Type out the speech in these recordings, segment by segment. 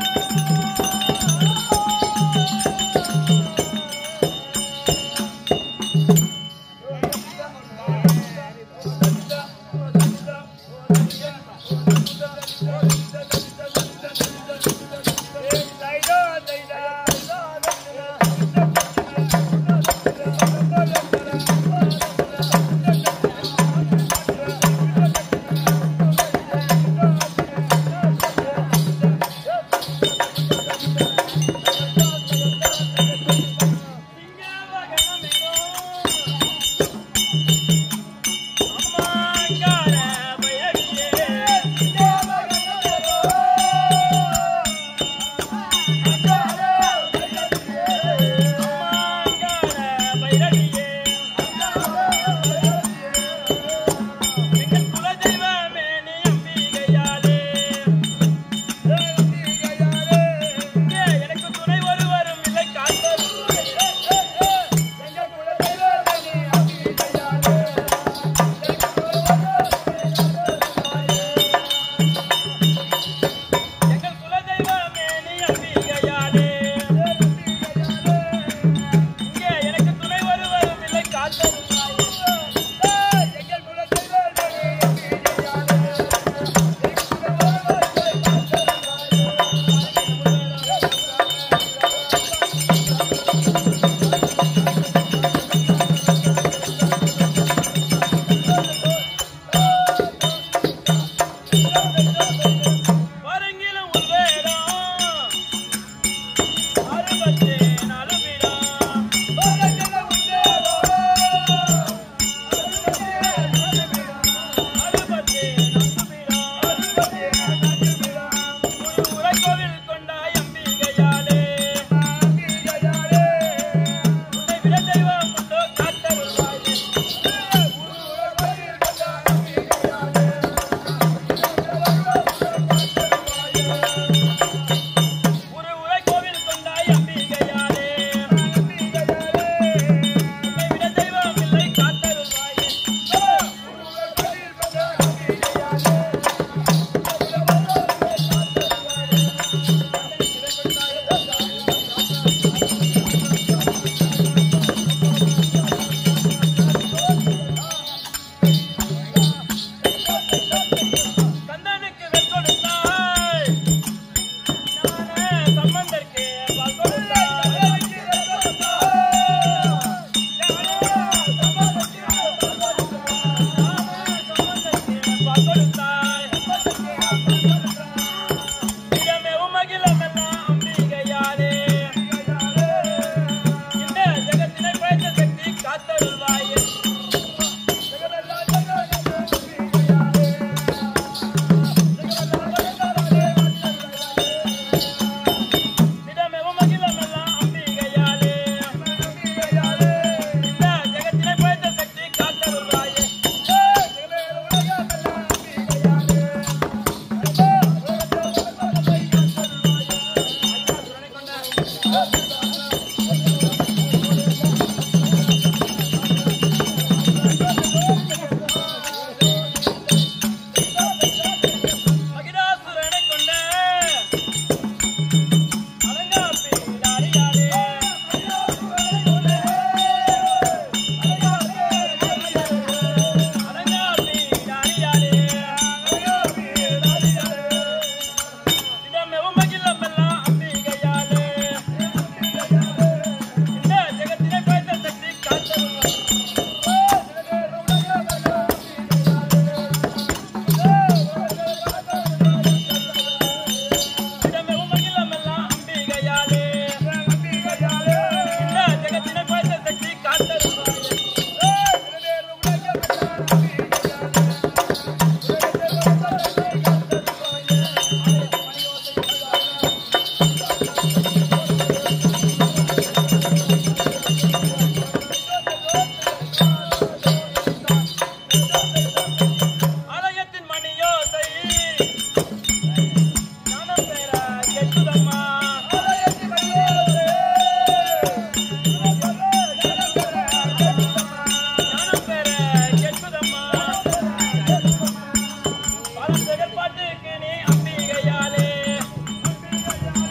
பாட்டுக்கு நீ அம்பிகையாலே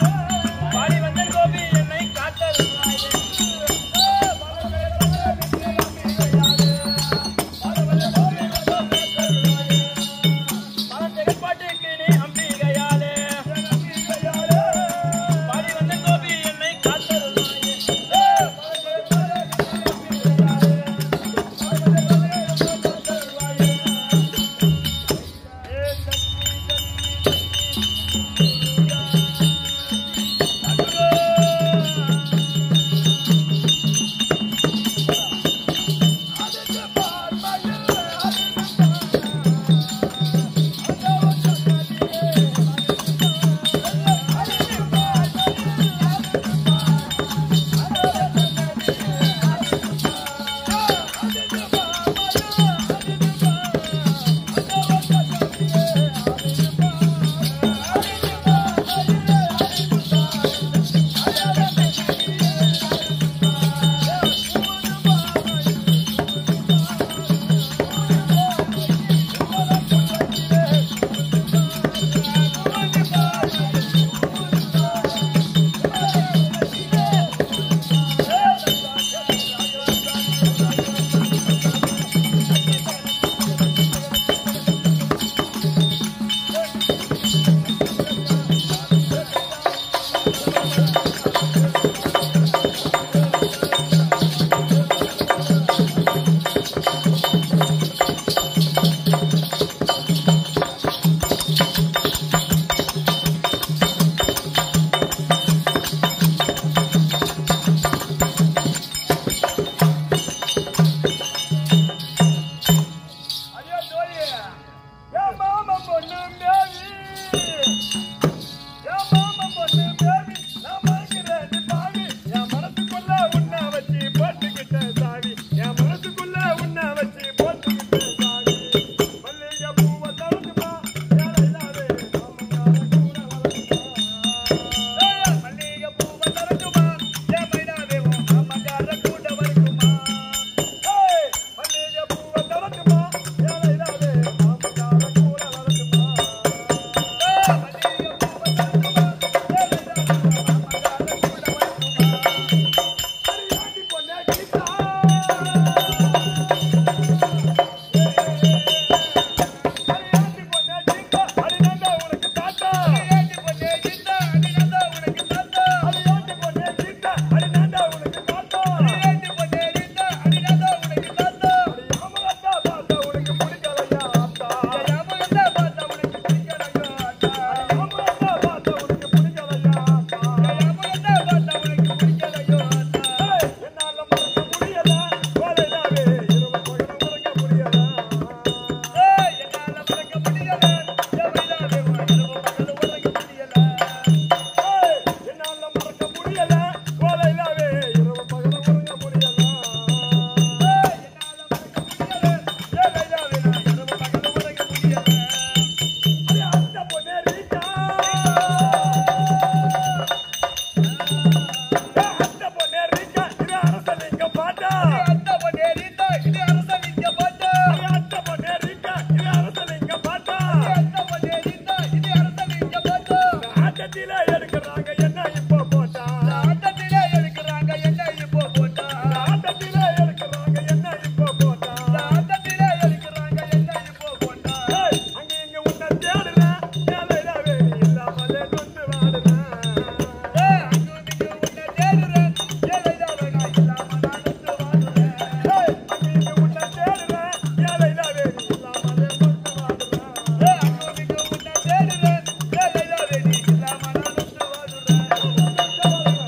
எடுக்கிறாங்க என்ன இப்போ போட்டா ஆட்டத்திலே எடுக்கிறாங்க என்ன இப்போ போட்டா ஆட்டத்திலே எடுக்கிறாங்க என்ன இப்போ போட்டா ஆட்டத்திலே எடுக்கிறாங்க என்ன இப்போ போட்டா ஏய், அங்க இங்க உன்னை தேடுறேன் வேலையில வேலை இல்லாமலே நொந்து வாடுறேன் ஏய், அங்கோனிக்கு உன்னை தேடுறேன் ஏழைடா வேணா இல்லாம நான் வந்து வாழ்றேன் ஏய், அங்க இங்க உன்னை தேடுறேன் வேலையில வேலை இல்லாமலே நொந்து வாடுறேன் ஏய், அங்கோனிக்கு உன்னை தேடுறேன் ஏழைடா வேணா இல்லாம நான் வந்து வாழ்றேன்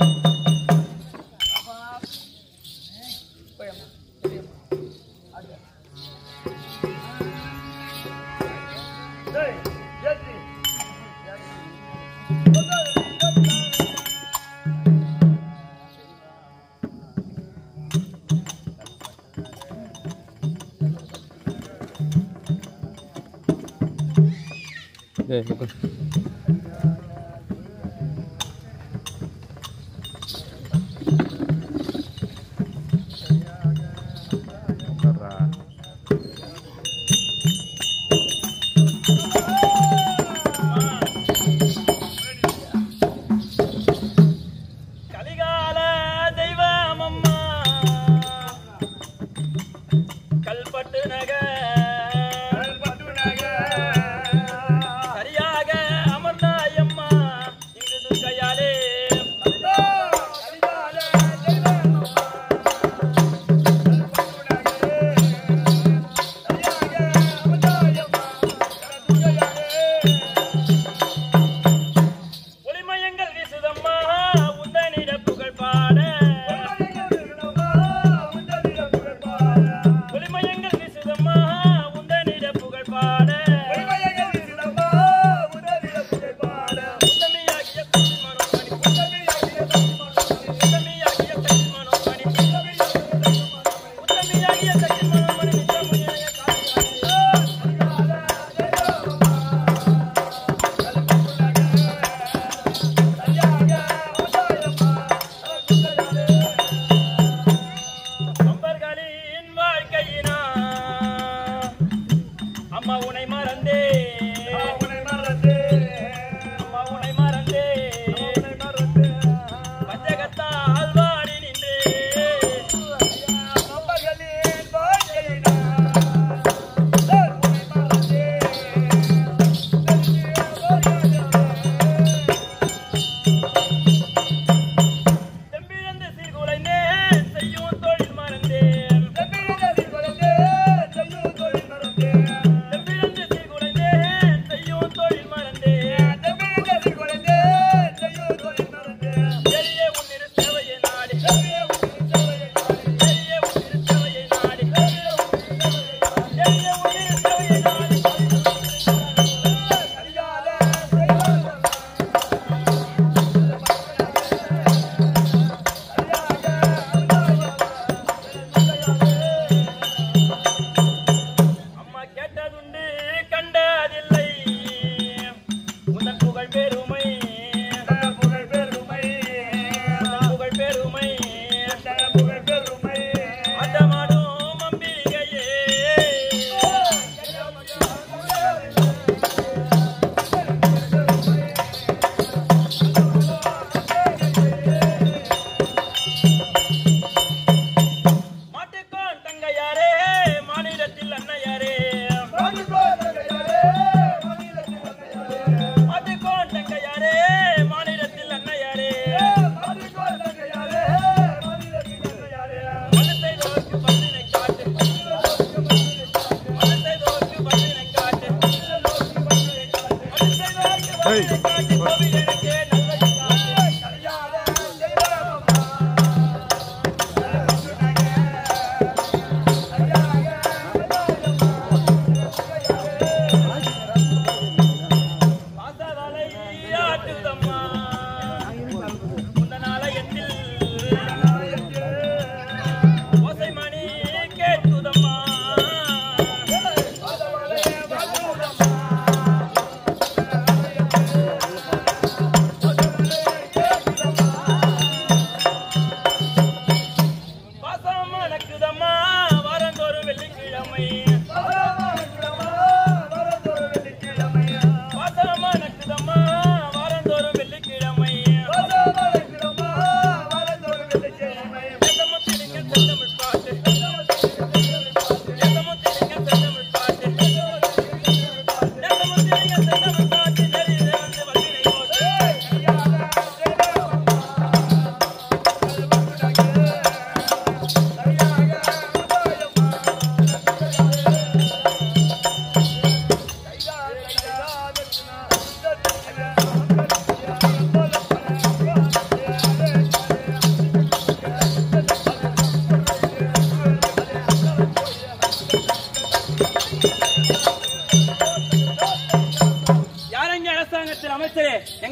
ஏய், ஏத்தி. கலிகால தெய்வமம்மா கல்பட்டு நகர் சரியாக அம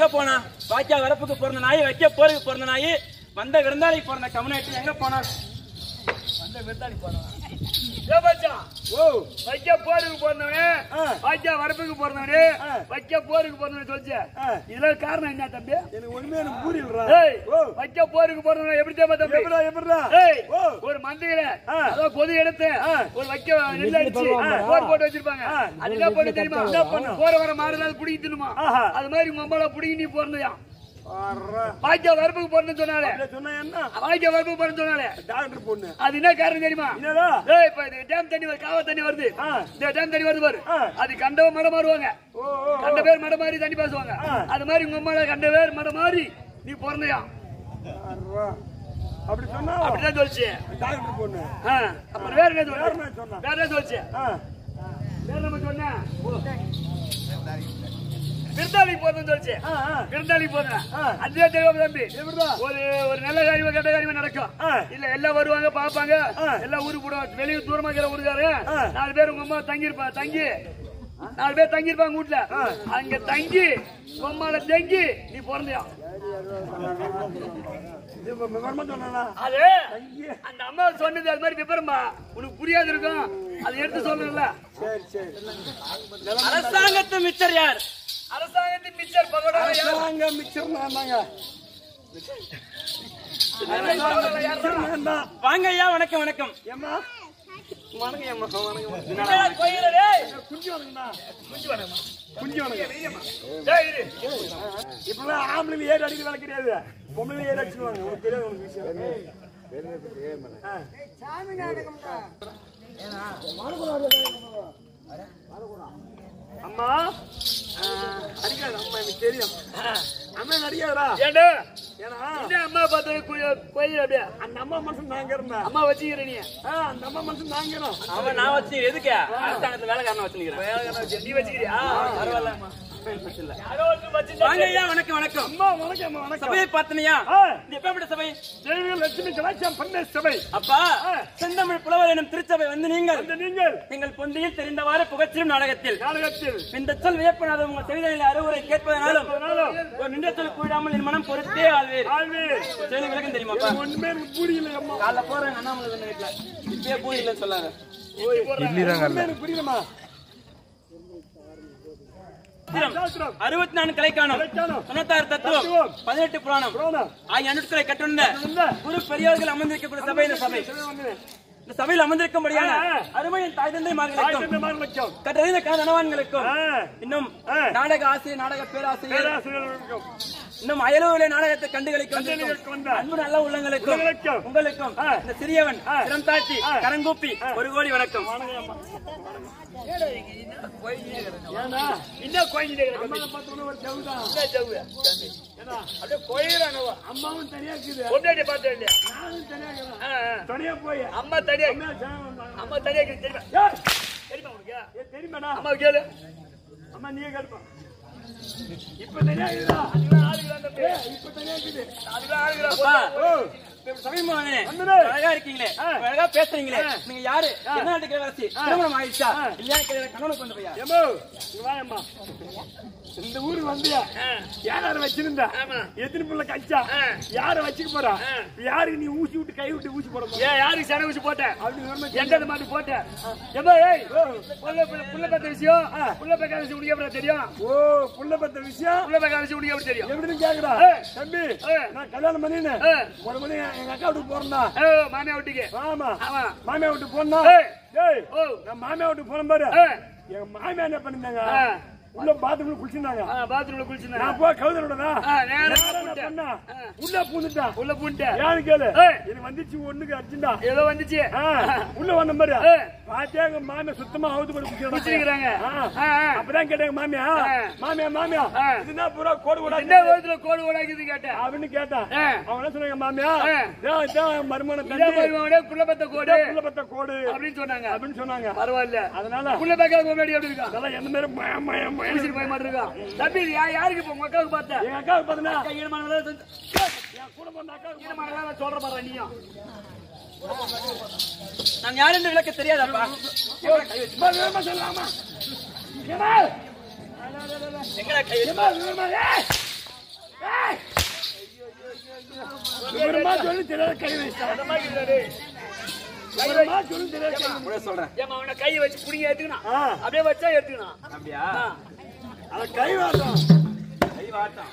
எங்க போனா வாக்கியா வரப்புக்கு பிறந்த நாய் வைக்க போருக்கு பிறந்த நாய் வந்த விருந்தாளிக்கு பிறந்த கம்யூனிட்டி எங்க போனா ஏ மச்சான், ஓ வைக்க போருக்கு பிறந்தவனே ஆ. வைக்க வரப்புக்கு பிறந்தவனே ஆ. வைக்க போருக்கு பிறந்தவனே சொல்லிச்சு ஆ. இதுல காரணம் என்ன தம்பி எனக்கு ஒண்ணுமே எனக்கு புரியலடா ஏய் ஓ வைக்க போருக்கு பிறந்தவனே எப்படி தெரியுமா தம்பி எப்படா எப்படா ஏய் ஓ ஒரு மந்தையில ஆ. அதாவது பொது எடுத்து ஆ. ஒரு வைக்க நெல் அடிச்சு போர் போட்டு வச்சிருப்பாங்க ஆ. அது என்ன பண்ணு தெரியுமா என்ன பண்ணும்? போற வர மாடுல அது புடிங்கி தின்னுமா ஆஹா. அது மாதிரி உங்க அம்மால புடிங்கி நீ பிறந்தயா ஆறா. வாய்க்கா வரப்புக்கு பிறந்து சொன்னாலே அப்படியே சொன்னா என்ன வாய்க்கா வரப்புக்கு பிறந்து சொன்னாலே டாக்டர் பொண்ணு அது என்ன காரணம் தெரியுமா என்னடா ஏய் இப்ப இது டேம் தண்ணி வருது காவ தண்ணி வருது ஆ. இந்த டேம் தண்ணி வருது பாரு ஆ. அது கண்டவ மட மாறுவாங்க ஓ ஓ கண்ட பேர் மட மாறி தண்ணி பேசுவாங்க ஆ. அது மாதிரி உங்க அம்மால கண்ட பேர் மட மாறி நீ பிறந்தயா ஆறா. அப்படி சொன்னா அப்படிதான் சொல்லிச்சு டாக்டர் பொண்ணு ஆ. அப்புறம் வேற என்ன வேற சொல்லு என்ன சொன்னா வேற என்ன சொல்லிச்சு ஆ வேற நம்ம சொன்ன விருந்தாளிக்கு போதும் சொல்லிச்சு ஆ ஆ விருந்தாளிக்கு போதும் ஆ. அதுவே தெரியும் தம்பி எப்படிடா ஒரு ஒரு நல்ல காரியமா கெட்ட காரியமா நடக்கும் ஆ. இல்ல எல்லாம் வருவாங்க பாப்பாங்க ஆ. எல்லாம் ஊருக்கு போடுவாங்க வெளியூர் தூரமா இருக்கிற ஊருக்காரு ஆ. நாலு பேர் உங்க அம்மா தங்கி இருப்பா தங்கி நாலு பேர் தங்கி இருப்பாங்க வீட்டுல அங்க தங்கி உங்க அம்மால தங்கி நீ பிறந்தியா இப்ப விவரமா சொன்னா அது அந்த அம்மா சொன்னது அது மாதிரி விபரமா உனக்கு புரியாது இருக்கும் அதை எடுத்து சொல்லணும்ல சரி சரி அரசாங்கத்து மிச்சர் யார் அரசாங்கத்தின் மிச்சர் பகோடா யார்? அரசாங்க மிச்சர் நாங்க பகோடால யார்? வேண்டாம் வாங்க ஐயா வணக்கம் வணக்கம் ஏம்மா வணக்கம் ஏம்மா வணக்கம் என்னடா கோயிலா டேய்? குஞ்சு வணக்கம்டா குஞ்சு வேணுமா? குஞ்சு வணக்கம் டேய், இரு. இப்பெல்லாம் ஆம்பளைங்க ஏறி அடிக்க வேலை கிடையாது பொம்பளைங்க ஏறி அடிச்சுடுவாங்க உனக்கு தெரியாது உனக்கு விஷயம் ஆ. அம்மா ஆ, அடிக்காது அம்மா எனக்கு தெரியும் அம்மா அடிக்காதடா ஏண்டா? ஏன்னா என்ன அம்மா பார்த்து கோயில் கோயில் அப்படியே அந்த அம்மா மனசு நாங்க இருந்தேன் அம்மா வச்சுக்கிற நீ ஆ, அந்த அம்மா மனசு நாங்க இருக்கோம். அவன் நான் வச்சு எதுக்கு அரசாங்கத்து வேலைக்காரன வச்சுக்கிறேன் நீ வச்சுக்கிறியா பரவாயில்ல யாரோ ஒருத்தர் வச்சுட்டா வாங்க ஐயா வணக்கம் வணக்கம் அம்மா வணக்கம் அம்மா வணக்கம் சபையை பார்த்தனையா ஆ, இது எப்பேற்பட்ட சபை தெய்வ லட்சுமி கலாச்சாரம் பண்ண சபை அப்பா செந்தமிழ் புலவர் எனும் திருச்சபை வந்து நீங்கள் அந்த நீங்கள் எங்கள் பொந்தியில் தெரிந்தவாறு புகச்சிலும் நாடகத்தில் நாடகத்தில் இந்த சொல் வியப்பனாத உங்கள் செவிதனில் அறிவுரை கேட்பதனாலும் ஒரு நின்ற சொல் கூடாமல் என் மனம் பொறுத்தே ஆள்வேர் ஆழ்வே சொல்லி விளக்கம் தெரியுமாப்பா ஒண்ணுமே எனக்கு புரியல அம்மா காலைல போறேன் அண்ணாமலை சொன்ன வீட்டுல இப்பயே பூ இல்லைன்னு சொல்லாங்க ஒண்ணுமே எனக்கு புரியலம்மா சாஸ்திரம் அறுபத்தி நான்கு கலை காணும் கலைக்காணும். தொண்ணூத்தாறு தத்துவம் தத்துவம். பதினெட்டு புராணம் புராணம். ஆகிய அனுட்களை கற்றுண்ட கற்றுண்ட. குரு பெரியோர்கள் அமர்ந்திருக்கக்கூடிய சபை இந்த சபை சபை வந்து இந்த சபையில் அமர்ந்திருக்கும்படியான ஆ, ஆ. அருமையின் தாய் தந்தை மார்களுக்கும் ஆயிரத்தி மாறு லட்சம் கற்றறிந்த கணவான்களுக்கும் ஆ, இன்னும் ஆ. நாடக ஆசிரியர் நாடக பேராசிரியர் பேராசிரியர்களுக்கும் இன்னும் அயலூரிலே நாடகத்தை கண்டுகளிக்கும் கண்டுகளிக்க வந்த அன்பு நல்ல உள்ளங்களுக்கும் உள்ளங்களுக்கும். உங்களுக்கும் ஆ. இந்த சிறியவன் ஆ. சிரம் தாழ்த்தி ஆ. கரங்கூப்பி ஒரு கோடி வணக்கம் ஏன்னா என்ன கோயில் அம்மாவை பார்த்தோன்னே ஒரு ஜவுதான் ஏன்னா அப்படியே கோயிலானவா அம்மாவும் தனியா இருக்குது பொண்டாட்டி பார்த்தேன் இல்லையா நானும் தனியா இருக்கிறேன் ஆ, ஆ. தனியா போய் அம்மா தனியா அம்மா ஜனம் வந்தாங்க. அம்மா தனியா இருக்குது, தெரியுமா ஏய், தெரியுமா உனக்கு ஏய், தெரியுமாடா அம்மா கேளு அம்மா நீயே கேட்பா இப்ப தனியா இருக்குதா அதுதான் ஆளுகிறான் தம்பி ஏய், இப்ப தனியா இருக்குது அதுதான் ஆளுகிறான் அப்பா ஓ சமீபமானே வந்துடு. அழகா இருக்கீங்களே ஆ. அழகா பேசுறீங்களே நீங்க யாரு என்ன நாட்டுக்கு இளவரசி திருமணம் ஆயிடுச்சா இல்லையா கணவனுக்கு வந்து பையா ஏம்மா, இங்க வா அம்மா. இந்த ஊருக்கு வந்தியா யார வச்சிருந்தா ஆமா. எத்தனை புள்ள கச்சா ஆ. யார வச்சுக்க போறா யாருக்கு நீ ஊசி விட்டு கை விட்டு ஊசி போட போற ஏன் யாருக்கு சன ஊசி போட்டேன் அப்படி சொன்னா எந்த மாட்டு போட்டேன் ஏம்மா ஏய் புள்ள புள்ள- புள்ள பத்த விஷயம் புள்ள பக்க விஷயம் உனக்கு எப்படி தெரியும் ஓ புள்ள பத்த விஷயம் புள்ள பக்க விஷயம் உனக்கு எப்படி தெரியும் எப்படின்னு கேக்குறா ஏய். தம்பி ஏய். நான் கல்யாணம் பண்ணினேன் ஏய். ஒரு மணி எங்க அக்கா வீட்டுக்கு போறேன்டா ஏ மாமியா வீட்டுக்கு ஆமா ஆமா மாமியா வீட்டுக்கு போனா ஏய். ஏய் ஓ நான் மாமியா வீட்டுக்கு போன பாரு ஏய். எங்க மாமியா என்ன பண்ணிருந்தாங்க ஆ. உள்ள பாத்ரூம்ல குளிச்சிருந்தாங்க ஆ, பாத்ரூம்ல குளிச்சுனா நான் போய் கவுதலோடா ஆ, நேரா என்ன பூந்துட்டேன். பண்ணா ஆ. உள்ள பூந்துட்டா உள்ள பூண்டேன் யாரு கேளு ஏய். இது வந்துச்சு ஒண்ணுக்கு அர்ஜென்டா ஏதோ வந்துச்சு ஆ, உள்ள வந்த மாதிரி ஏய். பாத்தே எங்க மாமியா சுத்தமா அவுத்து போட்டு குடிச்சிருக்கிறாங்க ஆ. ஆ, ஆ. அப்பதான் கேட்டாங்க மாமியா ஆ. மாமியா மாமியா ஆ. இதுனா பூரா கோடு கூட என்ன விதத்துல கோடு கோடாக்குது கேட்டேன் அப்படின்னு கேட்டான் ஆ. அவன் என்ன சொன்னாங்க மாமியா ஆ. இதான் இதான் மருமன இதே தம்பி மருமகனே புள்ள பத்த கோடு இதான் புள்ள பத்த கோடு அப்படின்னு சொன்னாங்க அப்படின்னு சொன்னாங்க பரவாயில்ல அதனால புள்ள பக்க முன்னாடி எப்படி இருக்கான் அதெல்லாம் எந்த மாதிரி மய, மய, மய. குளிச்சுட்டு போய் மாட்டு இருக்கான் தம்பி இது யா- யாருக்கு இப்போ உங்க அக்காவுக்கு பார்த்தேன் எங்க அக்காவுக்கு பாத்தீங்கன்னா ஈரமான என் கூட பிறந்த அக்காவுக்கு ஈரமான சொல்ற பாரு நீயும் நான் யார் என்று விளக்க தெரியாதப்பா சும்மா விவரமா சொல்லலாமா ஏம்மா? எங்கடா கை வச்சு ஏம்மா, விவரமா, ஏய்! விவரமா சொல்லி தெரியாத கை வச்சா அந்த மாதிரி இருந்தாரு. விவரமா சொல்லி தெரியாத கை வச்சா. கூட சொல்றேன் ஏம்மா, அவனை கையை வச்சு புடிங்க எடுத்துக்கணும் ஆ, அப்படியே வச்சா எடுத்துக்கணும் அப்படியா ஆ. அத கை வாட்டம் கை வாட்டம்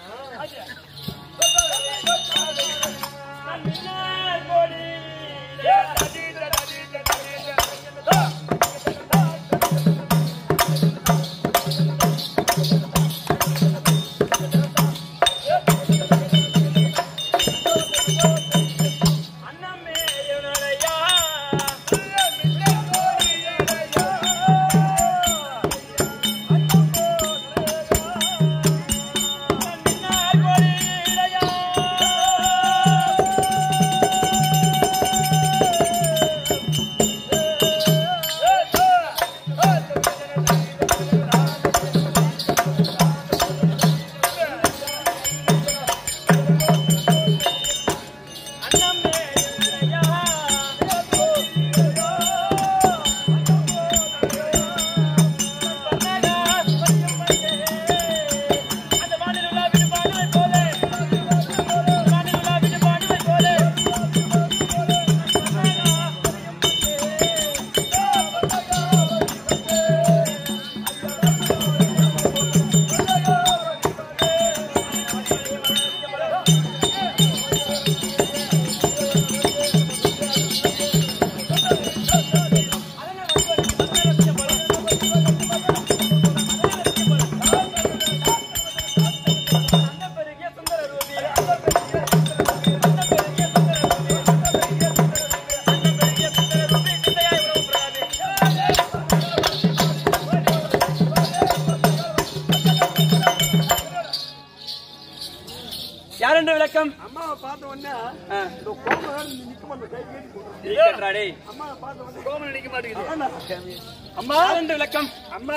யார் என்ற விளக்கம் அம்மாவை பார்த்த உடனே ஆ, இந்த கோபம் நிற்கும் அந்த கை கேட்டு போடுறேன் இருக்கட்டும்டா டேய். அம்மாவை பார்த்த உடனே கோமன் நிக்க மாட்டேங்குது அம்மா யார் என்ற விளக்கம் அம்மா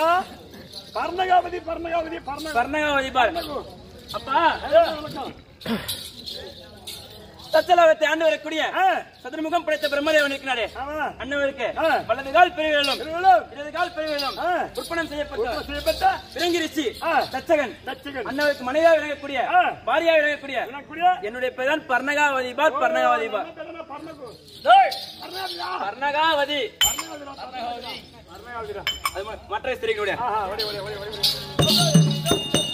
பர்ணகாவதி பர்ணகாவதி பர்ண பர்ணகாவதி பார் அப்பா வணக்கம் தச்சலாகத்தை ஆண்டு வரக்கூடிய ஆ, சதுர்முகம் படைத்த பிரம்மதேவன் இருக்கிறாரே ஆமா அண்ணவருக்கு ஆ. வலது கால் பிரிவுகளும் திருவிழம் இடது கால் பிரிவுகளும் ஆ. உற்பணம் செய்யப்பட்ட செய்யப்பட்ட பிறங்கி ரிஷி ஆ. தச்சகன் தச்சகன் அண்ணவருக்கு மனைவியா விளங்கக்கூடிய ஆ. பாரியா விளங்கக்கூடிய எனக்குரிய என்னுடைய பெயர் தான் பர்ணகாவதி பார் பர்ணகாவதி பார் பர்ணகு டேய், பர்ணகாவதியா பர்ணகாவதி பர்ணகாவதிடா பர்ணகாவதி பர்ணகாவதிடா அது ம- மற்ற ஸ்திரீகளுடைய ஆஹா ஒரே ஒரே ஒரே ஒரே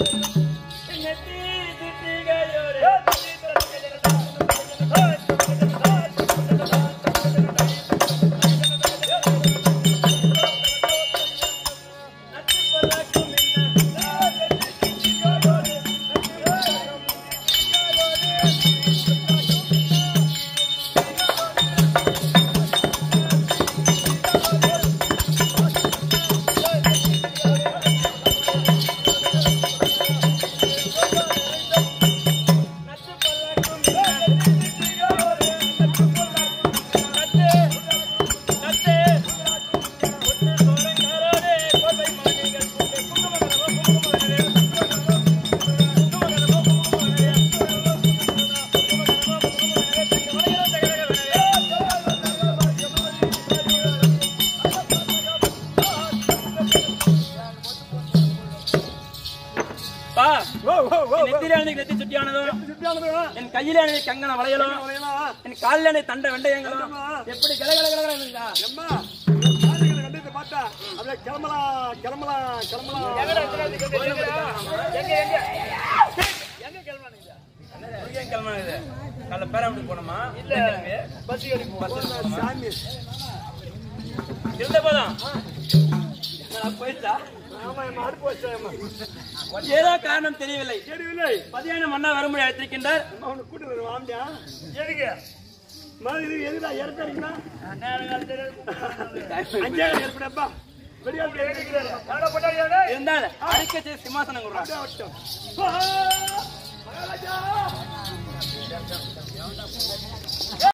பா ஓ ஓ ஓ என் நெத்தியிலே அணிந்த நெத்தி சுட்டியானதும் சுத்தியானது என் கையிலே அணிந்த கங்கண வளையலும் என் காலில் அணிந்த தண்டை வெண்டையங்களும் எப்படி கல கல கல கலங்குதா? எம்மா காலையில கண்டித்து பார்த்தா அப்படியே கிளம்பலாம் கிளம்பலாம் கிளம்பலாம் எங்கடா இருக்கிறது? எங்க, எங்கடா? எங்க, எங்க? எங்க கிளம்புறானுங்க? உனக்கு ஏன் கிளம்புனா இது? காலைல பேராமூருக்கு போனோமா? இல்ல, பஸ் ஏறி போ. சாமி இருந்த போதும். நான் போயிட்டா? ஆமா எம்மா அடுப்பு வச்சேன் ஏதோ காரணம் தெரியவில்லை தெரியவில்லை பதியான மன்னா வரும்படி அழைத்திருக்கின்றார் அம்மா உனக்கு கூட்டு வருவா ஆம்பியா எதுக்கு? மாதிரி இது எதுடா இறக்குறீங்களா நேரம் காலம் தெரியாது. அஞ்சே ஏற்படப்பா வெளியாட்டு எடுக்கிறாரு. யாரோ போட்டாரியா, டேய்? இருந்தால் அடிக்க செய்து சிம்மாசனம் கொடுறார் வட்டம் மகாராஜா